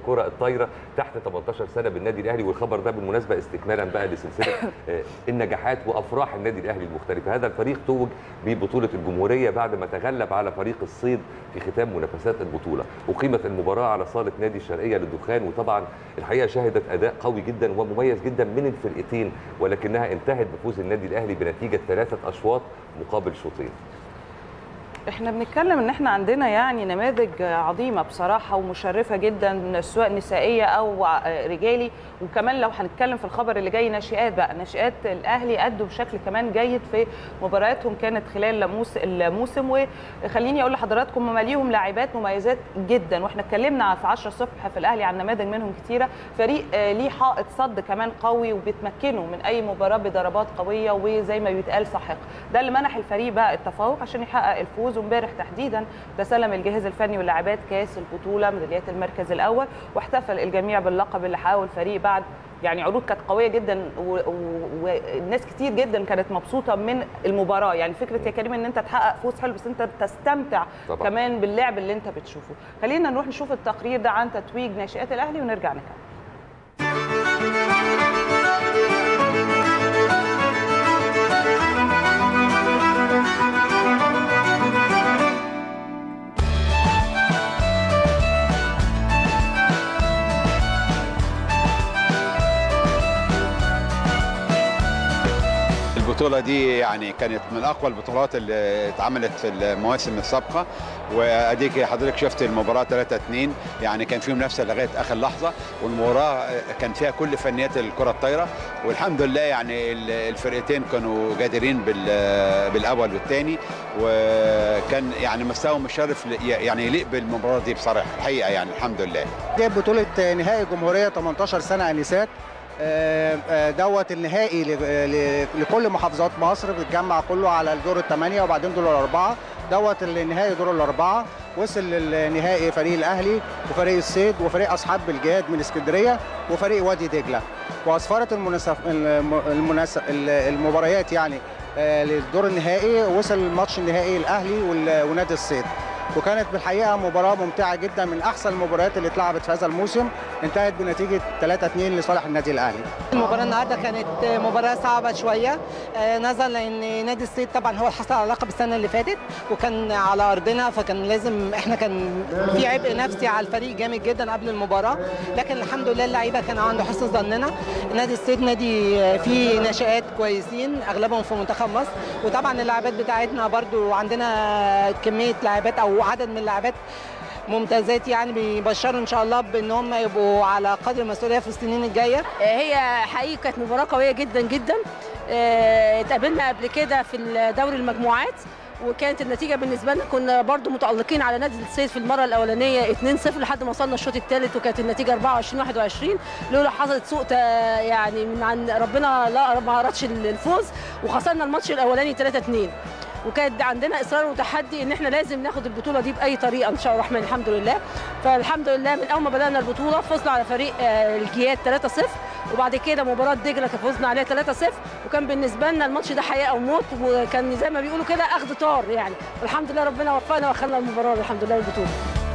الكره الطايره تحت 18 سنه بالنادي الاهلي والخبر ده بالمناسبه استكمالا بقى لسلسله آه، النجاحات وافراح النادي الاهلي المختلفه هذا الفريق توج ببطوله الجمهوريه بعد ما تغلب على فريق الصيد في ختام منافسات البطوله اقيمت المباراه على صاله نادي الشرقيه للدخان وطبعا الحقيقه شهدت اداء قوي جدا ومميز جدا من الفرقتين ولكنها انتهت بفوز النادي الاهلي بنتيجه ثلاثه اشواط مقابل شوطين احنا بنتكلم ان احنا عندنا يعني نماذج عظيمه بصراحه ومشرفه جدا سواء نسائيه او رجالي وكمان لو هنتكلم في الخبر اللي جاي ناشئات بقى ناشئات الاهلي ادوا بشكل كمان جيد في مبارياتهم كانت خلال الموس- الموسم وخليني اقول لحضراتكم هم ليهم لاعبات مميزات جدا واحنا اتكلمنا في 10 الصبح في الاهلي عن نماذج منهم كتيره فريق آه، ليه حائط صد كمان قوي وبيتمكنوا من اي مباراه بضربات قويه وزي ما بيتقال ساحقه ده اللي منح الفريق بقى التفوق عشان يحقق الفوز وامبارح تحديدا تسلم الجهاز الفني واللاعبات كاس البطوله ميداليات المركز الاول واحتفل الجميع باللقب اللي حققه الفريق بعد يعني عروض كانت قويه جدا و- و- والناس كتير جدا كانت مبسوطه من المباراه يعني فكره يا كريم ان انت تحقق فوز حلو بس انت تستمتع طبعاً. كمان باللعب اللي انت بتشوفه خلينا نروح نشوف التقرير ده عن تتويج ناشئات الاهلي ونرجع نكمل البطولة دي يعني كانت من أقوى البطولات اللي اتعملت في المواسم السابقة وأديك حضرتك شفت المباراة 3-2 يعني كان في منافسة لغاية آخر لحظة والمباراة كان فيها كل فنيات الكرة الطايرة والحمد لله يعني الفرقتين كانوا جادرين بال- بالأول والثاني وكان يعني مستوى مشرف ل- يعني يليق بالمباراة دي بصراحة الحقيقة يعني الحمد لله دي بطولة نهائي جمهورية 18 سنة أنسات آه، آه، دوت النهائي ل- ل- لكل محافظات مصر بتجمع كله على الدور الثمانية وبعدين دور الأربعة دوت النهائي دور الأربعة وصل للنهائي فريق الأهلي وفريق الصيد وفريق أصحاب بلجاد من اسكندرية وفريق وادي دجلة وأسفرت المناسف الم- المناس- المباريات يعني آه، للدور النهائي وصل الماتش النهائي الأهلي وال- ونادي الصيد وكانت بالحقيقه مباراه ممتعه جدا من احسن المباريات اللي اتلعبت في هذا الموسم انتهت بنتيجه 3-2 لصالح النادي الاهلي المباراة النهارده كانت مباراة صعبة شوية آه، نظرا لأن نادي الصيد طبعا هو حصل على لقب السنة اللي فاتت وكان على أرضنا فكان لازم احنا كان في عبء نفسي على الفريق جامد جدا قبل المباراة لكن الحمد لله اللعيبة كان عنده حسن ظننا نادي الصيد نادي آه، فيه ناشئات كويسين أغلبهم في منتخب مصر وطبعا اللاعبات بتاعتنا برضو عندنا كمية لاعبات أو عدد من اللاعبات ممتازات يعني بيبشروا ان شاء الله بان هم يبقوا على قدر المسؤوليه في السنين الجايه هي حقيقي كانت مباراة قوية جدا جدا آه، اتقابلنا قبل كده في دوري المجموعات وكانت النتيجة بالنسبة لنا كنا برضو متألقين على نادي الصيد في المرة الأولانية 2-0 لحد ما وصلنا الشوط الثالث وكانت النتيجة 24 21 لولا حصلت سوء تا- يعني من عن ربنا لا ما أردش الفوز وخسرنا الماتش الأولاني 3-2 وكانت عندنا اصرار وتحدي ان احنا لازم ناخد البطوله دي باي طريقه ان شاء الله الرحمن الحمد لله فالحمد لله من اول ما بدانا البطوله فزنا على فريق آه، الجياد 3-0 وبعد كده مباراه دجله كان فزنا عليها 3-0 وكان بالنسبه لنا الماتش ده حياه او موت وكان زي ما بيقولوا كده اخذ طار يعني الحمد لله ربنا وفقنا واخدنا المباراه الحمد لله والبطوله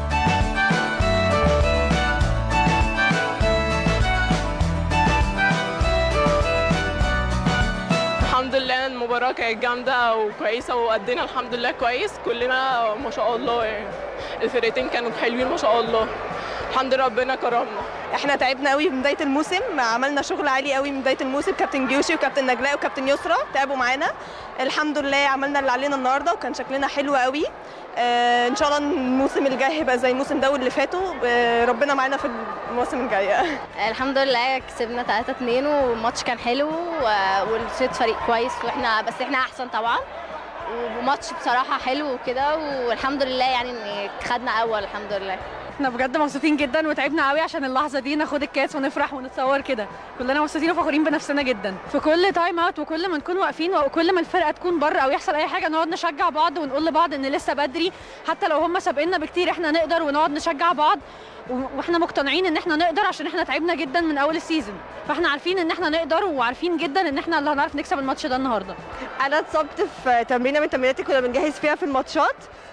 الحمد لله المباراة كانت جامدة وكويسة وأدينا الحمد لله كويس كلنا ما شاء الله يعني الفرقتين كانوا حلوين ما شاء الله الحمد لله ربنا كرمنا احنا تعبنا قوي من بدايه الموسم عملنا شغل عالي قوي من بدايه الموسم كابتن جيوشي وكابتن نجلاء وكابتن يسرا تعبوا معانا الحمد لله عملنا اللي علينا النهارده وكان شكلنا حلو قوي آه ان شاء الله الموسم الجاي هيبقى زي الموسم ده واللي فاتوا آه ربنا معانا في المواسم الجايه الحمد لله كسبنا 3 2 والماتش كان حلو و- والصيد فريق كويس واحنا بس احنا احسن طبعا وماتش بصراحه حلو وكده والحمد لله يعني ان خدنا اول الحمد لله احنا بجد مبسوطين جدا وتعبنا قوي عشان اللحظه دي ناخد الكاس ونفرح ونتصور كده كلنا مبسوطين وفخورين بنفسنا جدا في كل تايم اوت وكل ما نكون واقفين وكل ما الفرقه تكون بره او يحصل اي حاجه نقعد نشجع بعض ونقول لبعض ان لسه بدري حتى لو هم سابقنا بكتير احنا نقدر ونقعد نشجع بعض و- واحنا مقتنعين ان احنا نقدر عشان احنا تعبنا جدا من اول السيزون فاحنا عارفين ان احنا نقدر وعارفين جدا ان احنا اللي هنعرف نكسب الماتش ده النهارده انا اتصبت في تمرينه من تمريناتي كنا بنجهز فيها في الماتشات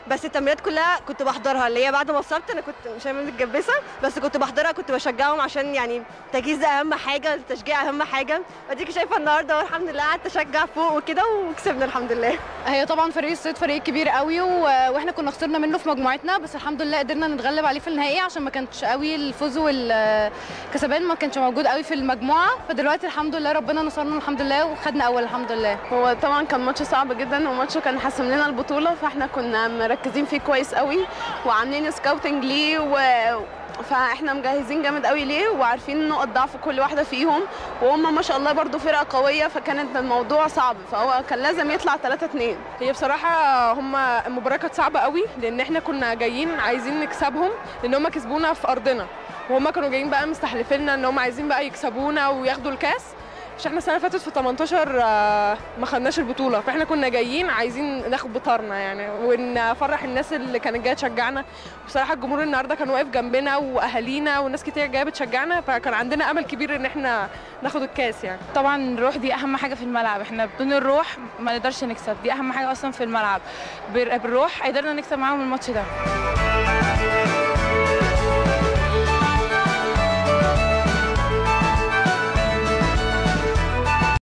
بس التمرينات كلها كنت بحضرها اللي هي بعد ما اتصبت انا كنت مش عارفة متجبسه بس كنت بحضرها كنت بشجعهم عشان يعني التجهيز ده اهم حاجه التشجيع اهم حاجه اديكي شايفه النهارده والحمد لله قعدت اشجع فوق وكده وكسبنا الحمد لله هي طبعا فريق الصيد فريق كبير قوي و... واحنا كنا خسرنا منه في مجموعتنا بس الحمد لله قدرنا نتغلب عليه في النهائي عشان ما كانش قوي الفوز والكسبان ما كانش موجود قوي في المجموعه فدلوقتي الحمد لله ربنا نصرنا الحمد لله وخدنا اول الحمد لله هو طبعا كان ماتش صعب جدا وماتش كان حاسم لنا البطوله فاحنا كنا مركزين فيه كويس قوي وعاملين سكاوتنج ليه و... فاحنا مجهزين جامد قوي ليه وعارفين نقط ضعف كل واحده فيهم وهم ما شاء الله برضو فرقه قويه فكانت الموضوع صعب فهو كان لازم يطلع 3 2 هي بصراحة هم المباراة كانت صعبة قوي لأن احنا كنا جايين عايزين نكسبهم لأن هم كسبونا في أرضنا وهم كانوا جايين بقى مستحلفيننا إن هم عايزين بقى يكسبونا وياخدوا الكاس عشان احنا السنة اللي فاتت في 18 آه، ما خدناش البطولة فاحنا كنا جايين عايزين ناخد بطارنا يعني ونفرح الناس اللي كانت جاية تشجعنا بصراحة الجمهور النهاردة كان واقف جنبنا وأهالينا وناس كتير جاية بتشجعنا فكان عندنا أمل كبير إن احنا ناخد الكاس يعني طبعا الروح دي اهم حاجه في الملعب احنا بدون الروح ما نقدرش نكسب دي اهم حاجه اصلا في الملعب بال- بالروح قدرنا نكسب معاهم الماتش ده